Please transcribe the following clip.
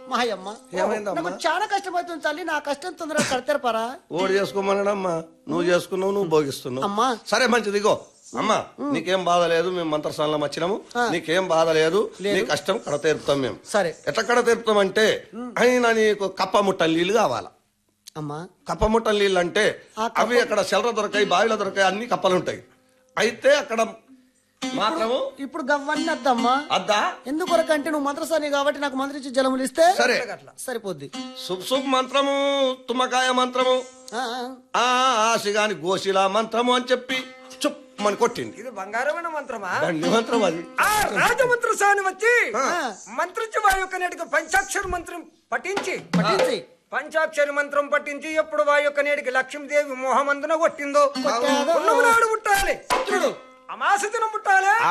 మాయమ్మ ఏమైందమ్మా? నాకు చాలా కష్టమవుతుంది తల్లి నా కష్టం తొందరగా కడతారు పరా ఓడి చేసుకోమన్నాడమ్మా నువ్వు చేసుకున్నావు నువ్వు భోగిస్తున్నావు అమ్మా. సరే మంచిది ఇగో అమ్మా నీకేం బాధ లేదు మేము మంత్రస్థానంలో వచ్చినాము నీకేం బాధ లేదు నీ కష్టం కడ తీరుతాం మేము సరే ఎట్లా కడ తీరుతాం అంటే అయినా నీకు కప్ప ముట్టని నీళ్ళు కావాలా అమ్మా కప్ప ముట్టని నీళ్ళు అంటే ఆ కప్ప- అవి అక్కడ సెలర దొరకాయి బావిలో దొరకాయి అన్ని కప్పలు ఉంటాయి అయితే అక్కడ మాత్రము ఇప్పుడు గవ్వన్నీ వద్దమ్మా అద్దా ఎందుకొరకంటే నువ్వు మంత్రసాని కాబట్టి నాకు మంత్రించి జలములు ఇస్తే సరే సరిపోద్ది శుభ్ శుభ్ మంత్రము తుమ్మకాయ మంత్రము ఆ, ఆ ఆశగాని గోశిలా మంత్రము అని చెప్పి చుప్ మన కొట్టింది ఇది బంగారమైన మంత్రమా బండి మంత్రం అది ఆ రాజమంత్ర సాని వచ్చి ఆ. మంత్రించి వారి యొక్క నేటికి పంచాక్షర మంత్రం పఠించి పట్టించి పంచాక్షరి మంత్రం పట్టించి ఎప్పుడు వారి యొక్క నేటికి లక్ష్మీదేవి మోహమందున కొట్టిందో కొట్టాదో. ఉన్నమనాడు ముట్టాలి అమాస దినం ముట్టాలి